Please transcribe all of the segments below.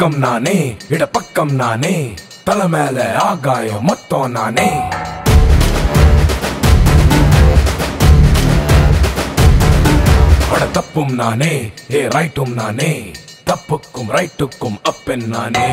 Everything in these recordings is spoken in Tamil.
பக்கம் நானே இட பக்கம் நானே தலை மேல ஆகாயம் மொத்தம் நானே அட தப்பும் நானே ஏ ரைட்டும் நானே தப்புக்கும் ரைட்டுக்கும் அப்பன் நானே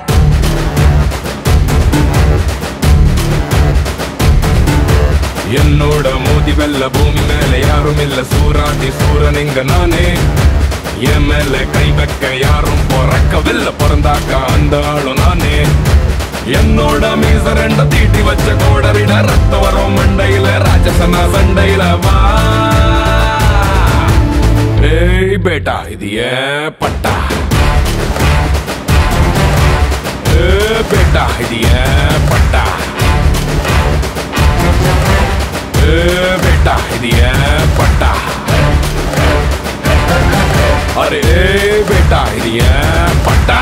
என்னோட மோதி வெல்ல பூமி மேல யாரும் இல்ல சூராண்டி சூரன் இங்க நானே என் மேல கை வைக்க யாரும் பிறக்கவில்லை பிறந்தாக்கா அந்த ஆளும் நானே என்னோட மீச ரெண்ட தீட்டி வச்ச கோடரிட ரத்த வரும் மண்டையில ராஜசனா சண்டையில வா ஏய் பேட்டா இது ஏன் பட்டா ஏ பேட்டா இது ஏன் பட்டா ஏ பேட்டா இது ஏன் பட்டா அரே பேட்டா இது ஏன் பட்டா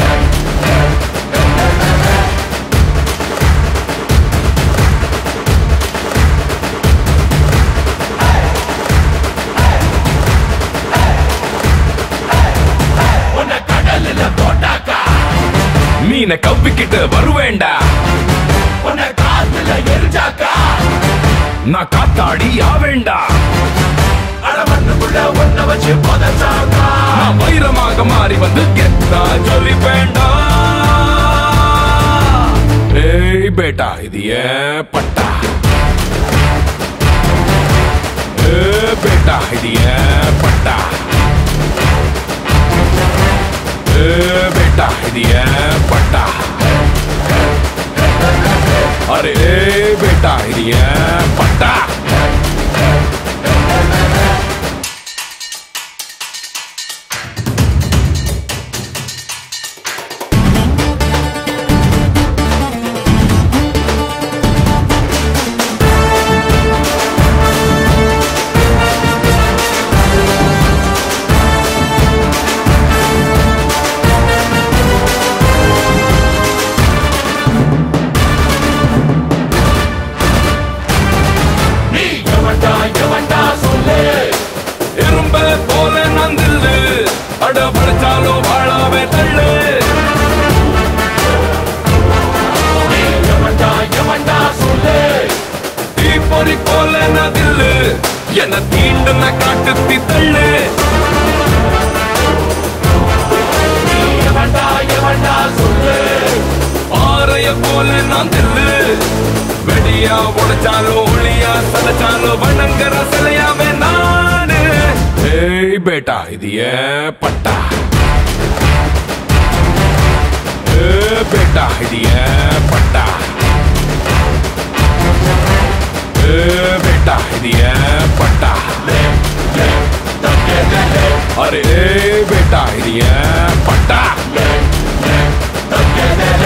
மீனை கவ்விக்கிட்டு வருவேண்டா உன்னை காத்துல எரிஞ்சாக்கா நான் காத்தாடி ஆவேண்டா அடமண்ணுக்குள்ள ஒன்ன வச்சு புதைச்சாக்கா நான் வைரமாக மாறி வந்து கெத்தா சொல்லி வேண்டா ஏய் பேட்டா இது ஏன் பட்டா ஏ பேட்டா இது ஏன் பட்டா ஏ பேட்டா இது ஏன் பட்டா அரே பேட்டா இது ஏன் பட்டா நீ எவன்டா எவன்டா சொல்லு இரும்ப போல நந்தில்லு அட படைச்சாலும் வாழாவே தள்ளு நீ எவன்டா எவன்டா சொல்லு தீப்பொறி போல நதில்லு என்ன தீண்டுன காட்டு தள்ளு நீ எவன்டா எவன்டா சொல்லு பாறைய போல நான் தில்லு வெடியா உடைச்சாலும் ஒளியா சதைச்சாலும் வணங்குற சிலையாவே நானு ஏய் பேட்டா இது ஏன் பட்டா ஏ பேட்டா இது ஏன் பட்டா ஏ பேட்டா இது ஏன் பட்டா அரே பேட்டா இது ஏன் பட்டா தக்கேதே